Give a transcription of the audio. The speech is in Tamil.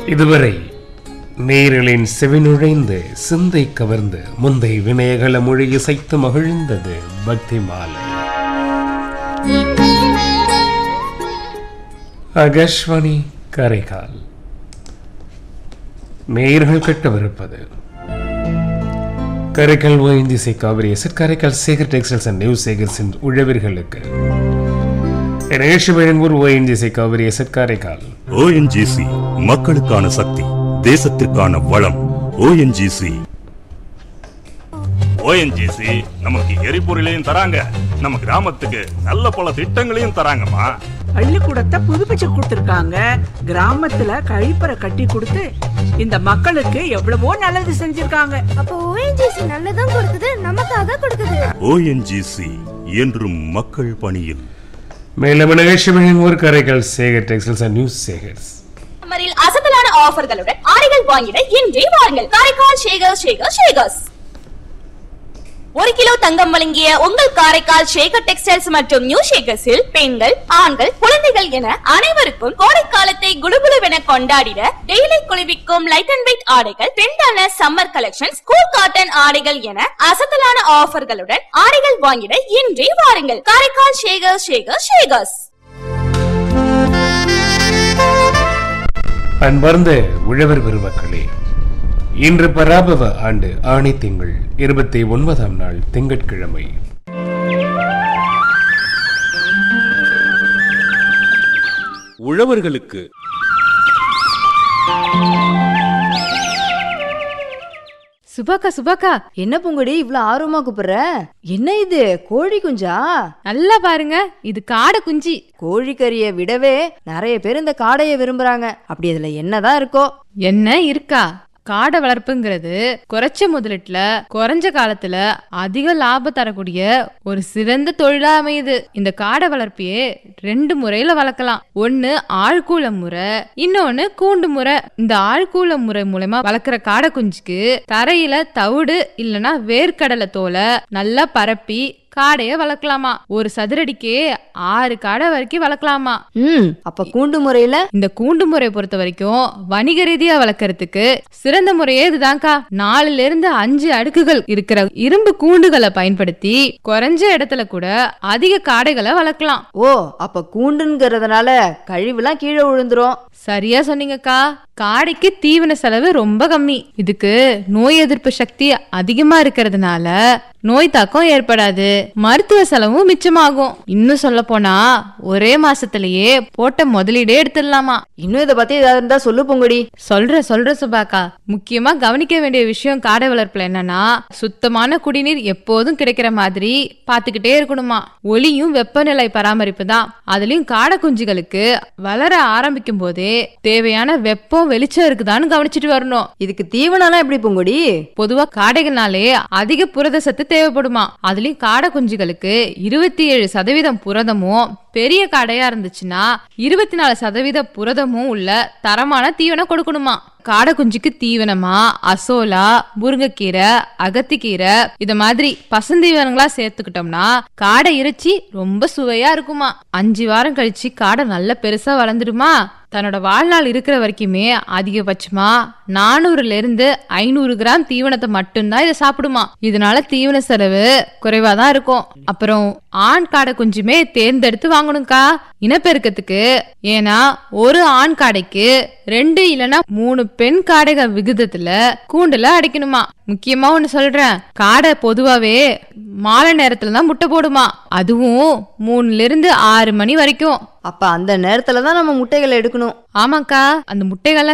இதுவரை நேரலின் செவிநுழைந்து சிந்தை கவர்ந்து முந்தை வினயகள மொழி இசைத்து மகிழ்ந்தது பக்தி மாலை ஆகாஷ்வாணி காரைக்கால் நேயர்கள் கட்டவிருப்பது காரைக்கால் ஓய்ந்திசை Kaveri asset Karaikal Sekar textiles and new சேகர்ஸின் உழவர்களுக்கு நிகழ்ச்சி வழங்குவோர் ஓய்ந்திசை காவிரி எசட் காரைக்கால் ஓஎன்ஜிசி மக்களுக்கான சக்தி தேசத்திற்கான வளம் ஓஎன்ஜிசி ஓஎன்ஜிசி நமக்கு எரிபொருளையும் தராங்க நம்ம கிராமத்துக்கு நல்ல பல திட்டங்களையும் தராங்கம்மா பள்ளிக்கூடத்தை புதுப்பிச்சு கொடுத்திருக்காங்க கிராமத்துல கழிப்பறை கட்டி கொடுத்து இந்த மக்களுக்கு எவ்வளவோ நல்லது செஞ்சிருக்காங்க அப்போ ஓஎன்ஜிசி நல்லதும் கொடுக்குது நமக்காக கொடுக்குது ஓஎன்ஜிசி என்றும் மக்கள் பணியில் மேலும் நிகழ்ச்சி வழங்குவோர் Karaikal Sekar textiles and news Sekars சம்மரில் அசத்தலான ஆஃபர்களுடன் ஆடைகள் வாங்கிட இன்றே வாருங்கள் காரைக்கால் ஷேகர் ஷேகர் ஷேகர்ஸ் ஒரு கிலோ தங்கம் வழங்கிய உங்கள் காரைக்கால் ஷேகர் டெக்ஸ்டைல்ஸ் மற்றும் நியூ ஷேகர்ஸில் பெண்கள் ஆண்கள் குழந்தைகள் என அனைவருக்கும் கோடைக்காலத்தை குடுகுடுவென கொண்டாடிட டெய்லி குளிர்விக்கும் லைட் அண்ட் வெயிட் ஆடைகள் ட்ரெண்டான சம்மர் கலெக்ஷன்ஸ் கூல் காட்டன் ஆடைகள் என அசத்தலான ஆஃபர்களுடன் ஆடைகள் வாங்கிட இன்றே வாருங்கள் காரைக்கால் ஷேகர் ஷேகர் ஷேகர்ஸ் அன்பார்ந்த உழவர் பெருமக்களே இன்று பராபவ ஆண்டு ஆணி திங்கள் இருபத்தி ஒன்பதாம் நாள் திங்கட்கிழமை உழவர்களுக்கு சுபாக்கா சுபாக்கா என்ன பூங்கொடி இவ்ளோ ஆர்வமா கூப்பிடுற என்ன இது கோழி குஞ்சா நல்லா பாருங்க இது காடை குஞ்சு கோழிக்கறியை விடவே நிறைய பேர் இந்த காடையை விரும்புறாங்க அப்படி அதுல என்னதான் இருக்கோ என்ன இருக்கா காடை வளர்ப்புங்கிறது குறைச்ச முதலீட்டுல குறைஞ்ச காலத்துல அதிக லாபம் தரக்கூடிய ஒரு சிறந்த தொழிலா அமையுது இந்த காடை வளர்ப்பையே ரெண்டு முறையில வளர்க்கலாம் ஒண்ணு ஆழ்கூல முறை இன்னொன்னு கூண்டு முறை இந்த ஆழ்கூல முறை மூலமா வளர்க்குற காடை குஞ்சுக்கு தரையில தவிடு இல்லனா வேர்க்கடலை தோலை நல்லா பரப்பி காடைய வளர்க்கலாமா ஒரு சதுரடிக்கே ஆறு காடை வரைக்கும் வளர்க்கலாமா ம் அப்ப கூண்டு முறையில இந்த கூண்டு முறையை பொறுத்த வரைக்கும் வணிக ரீதியா வளர்க்கறதுக்கு சிறந்த முறையே இதுதான்க்கா நாலுல இருந்து அஞ்சு அடுக்குகள் இருக்கிற இரும்பு கூண்டுகளை பயன்படுத்தி குறைஞ்ச இடத்துல கூட அதிக காடைகளை வளர்க்கலாம் ஓ அப்ப கூண்டுங்கிறதுனால கழிவுலாம் கீழே விழுந்துரும் சரியா சொன்னீங்கக்கா காடைக்கு தீவன செலவு ரொம்ப கம்மி இதுக்கு நோய் எதிர்ப்பு சக்தி அதிகமா இருக்கிறதுனால நோய் தாக்கம் ஏற்படாது மருத்துவ செலவும் மிச்சமாகும் இன்னும் சொல்ல போனா ஒரே மாசத்திலேயே போட்ட முதலீடே எடுத்துடலாமா இன்னும் இதை பத்தி ஏதாவது இருந்தா சொல்லு பூங்கொடி சொல்ற சொல்ற சுபாக்கா முக்கியமா கவனிக்க வேண்டிய விஷயம் காடை வளர்ப்புல என்னன்னா சுத்தமான குடிநீர் எப்போதும் கிடைக்கிற மாதிரி பாத்துக்கிட்டே இருக்கணுமா ஒளியும் வெப்பநிலை பராமரிப்பு தான் அதுலயும் காடை குஞ்சுகளுக்கு வளர ஆரம்பிக்கும் போதே தேவையான வெப்பம் வெளிச்சம் இருக்குதான்னு கவனிச்சிட்டு வரணும் இதுக்கு தீவனம்லாம் எப்படி பூங்கொடி பொதுவா காடைகள்னாலே அதிக புரத சத்து தேவைப்படுமா அதுலயும் காடை குஞ்சுகளுக்கு இருபத்தி ஏழு சதவீதம் புரதமும் பெரிய காடையா இருந்துச்சுன்னா இருபத்தி நாலு சதவீத புரதமும் உள்ள தரமான தீவனம் கொடுக்கணுமா காடை குஞ்சுக்கு தீவனமா அசோலா முருங்கைக்கீரை அகத்திக்கீரை இத மாதிரி பசுந்தீவனங்களா சேர்த்துக்கிட்டோம்னா காடை இறைச்சி ரொம்ப சுவையா இருக்குமா அஞ்சு வாரம் கழிச்சு காடை நல்ல பெருசா வளர்ந்துடுமா தன்னோட வாழ்நாள் இருக்கிற வரைக்குமே அதிகபட்சமா நானூறுல இருந்து ஐநூறு கிராம் தீவனத்தை மட்டும்தான் இதை சாப்பிடுமா இதனால தீவன செலவு குறைவா தான் இருக்கும் அப்புறம் ஆண் காடை குஞ்சுமே தேர்ந்தெடுத்து வாங்கணும்க்கா இனப்பெருக்கத்துக்கு ஏன்னா ஒரு ஆண் காடைக்கு ரெண்டு இல்லனா மூணு பெண் காடைகள் விகிதத்துல கூண்டுல அடைக்கணுமா முக்கியமா ஒண்ணு சொல்றேன் காடை பொதுவாவே மாலை நேரத்துல தான் முட்டை போடுமா அதுவும் மூணுல இருந்து ஆறு மணி வரைக்கும் அப்ப அந்த நேரத்துல தான் நம்ம முட்டைகளை எடுக்கணும் ஆமாக்கா அந்த முட்டைகள்லாம்